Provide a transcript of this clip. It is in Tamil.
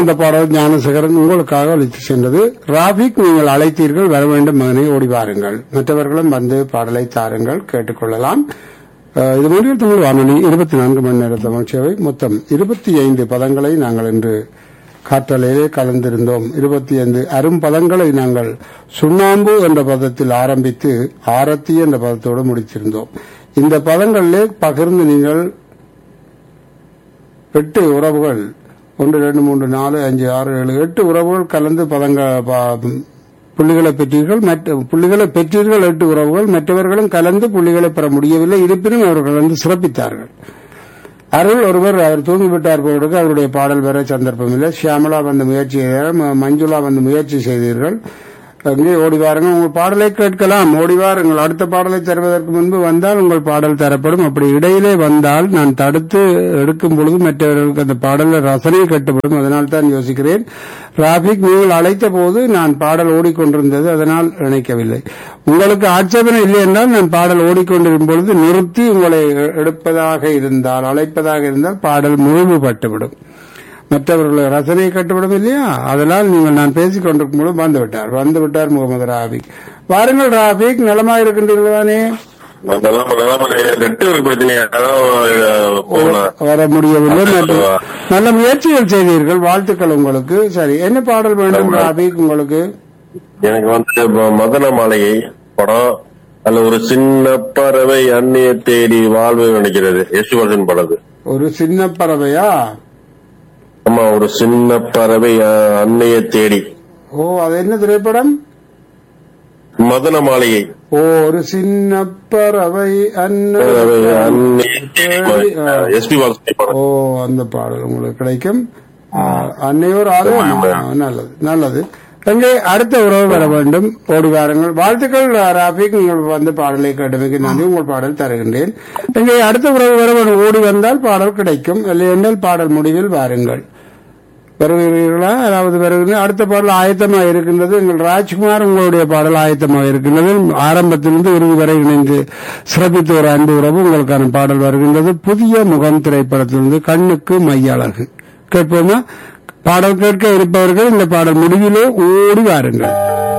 அந்த பாடல் ஞானசேகரன் உங்களுக்காக அழைத்து சென்றது ராபிக் நீங்கள் அழைத்தீர்கள் வர வேண்டும் மகனை ஓடி வாருங்கள் மற்றவர்களும் வந்து பாடலை தாருங்கள் கேட்டுக்கொள்ளலாம் அஹ், இது மொழியில் தமிழ் வானொலி இருபத்தி நான்கு மணி நேர தமிழ் சேவை மொத்தம் இருபத்தி ஐந்து பதங்களை நாங்கள் இன்று காற்றலையிலே கலந்திருந்தோம் இருபத்தி ஐந்து அரும்பதங்களை நாங்கள் சுண்ணாம்பு என்ற பதத்தில் ஆரம்பித்து ஆரத்தி என்ற பதத்தோடு முடித்திருந்தோம் இந்த பதங்களிலே பகிர்ந்து நீங்கள் எட்டு உறவுகள் ஒன்று ரெண்டு மூன்று நாலு அஞ்சு ஆறு ஏழு எட்டு உறவுகள் கலந்து பதங்க ப- புள்ளிகளை பெற்றீர்கள் மற்ற புள்ளிகளை பெற்றீர்கள் எட்டு உறவுகள் மற்றவர்களும் கலந்து புள்ளிகளை பெற முடியவில்லை இருப்பினும் அவர்கள் வந்து சிறப்பித்தார்கள் அருள் ஒருவர் அவர் தூங்கிவிட்டார் போவதற்கு அவருடைய பாடல் பெற சந்தர்ப்பம் இல்லை ஷியாமலா வந்து முயற்சி செய்தார் ம- மஞ்சுளா வந்து முயற்சி செய்தீர்கள் அங்கே ஓடி வாருங்கள் உங்கள் பாடலை கேட்கலாம் ஓடி வாருங்கள் அடுத்த பாடலை தருவதற்கு முன்பு வந்தால் உங்கள் பாடல் தரப்படும் அப்படி இடையிலே வந்தால் நான் தடுத்து எடுக்கும் பொழுது மற்றவர்களுக்கு அந்த பாடல ரசனை கட்டுப்படும் அதனால் தான் யோசிக்கிறேன் ராபிக் நீங்கள் அழைத்த போது நான் பாடல் ஓடிக்கொண்டிருந்தது அதனால் நினைக்கவில்லை உங்களுக்கு ஆட்சேபனை இல்லை என்றால் நான் பாடல் ஓடிக்கொண்டிருக்கும் பொழுது நிறுத்தி உங்களை எ- எடுப்பதாக இருந்தால் அழைப்பதாக இருந்தால் பாடல் முழுமைப்பட்டுவிடும் மற்றவர்கள் ரசனை கட்டுவிடும் இல்லையா அதனால் நீங்கள் நான் பேசிக் கொண்டிருக்கும் பொழுது வந்து விட்டார் வந்து விட்டார் முகமது ராபிக் வாருங்கள் ராபிக் நலமா இருக்கின்றீர்கள் தானே அதெல்லாம் அதெல்லாம் நெட்வொர்க் பிரச்சனை அதான் போகலாம் வர முடியவில்லை மற்றும் நல்ல முயற்சிகள் செய்தீர்கள் வாழ்த்துக்கள் உங்களுக்கு சரி என்ன பாடல் வேண்டும் ராபிக் உங்களுக்கு எனக்கு வந்து இப்ப மதன மாளிகை படம் அதுல ஒரு சின்ன பறவை அந்நிய தேடி வாழ்வு நினைக்கிறது யசுவர்தன் படது ஒரு சின்ன பறவையா ஆமா ஒரு சின்ன பறவை அஹ், அன்னைய தேடி ஓ அது என்ன திரைப்படம் மதன மாளிகை ஓ ஒரு சின்ன பறவை பறவை அன்ன அன்னைய தேடி எஸ்பி வாலி ஓ படம் அந்த பாடல் உங்களுக்கு கிடைக்கும் ஆ, அன்னையோர் ஆளு நல்லது நல்லது எங்கே அடுத்த உறவு வர வேண்டும் ஓடி வாருங்கள் வாழ்த்துக்கள் ராபிக் நீங்கள் வந்து பாடலை கேட்டமைக்கு நன்றி உங்கள் பாடல் தருகின்றேன் எங்கே அடுத்த உறவு வர வேண்டும் ஓடி வந்தால் பாடல் கிடைக்கும் இல்லை என்றால் பாடல் முடிவில் வாருங்கள் வருகிறீர்களா அதாவது வருகிறீர்கள் அடுத்த பாடல் ஆயத்தமாக இருக்கின்றது எங்கள் ராஜ்குமார் உங்களுடைய பாடல் ஆயத்தமாக இருக்கின்றது ஆரம்பத்திலிருந்து இறுதி வரை இணைந்து சிறப்பித்த ஒரு அன்பு உறவு உங்களுக்கான பாடல் வருகின்றது புதிய முகம் திரைப்படத்திலிருந்து கண்ணுக்கு மையழகு கேட்போமா பாடல் கேட்க இருப்பவர்கள் இந்த பாடல் முடிவிலே ஓடி வாருங்கள்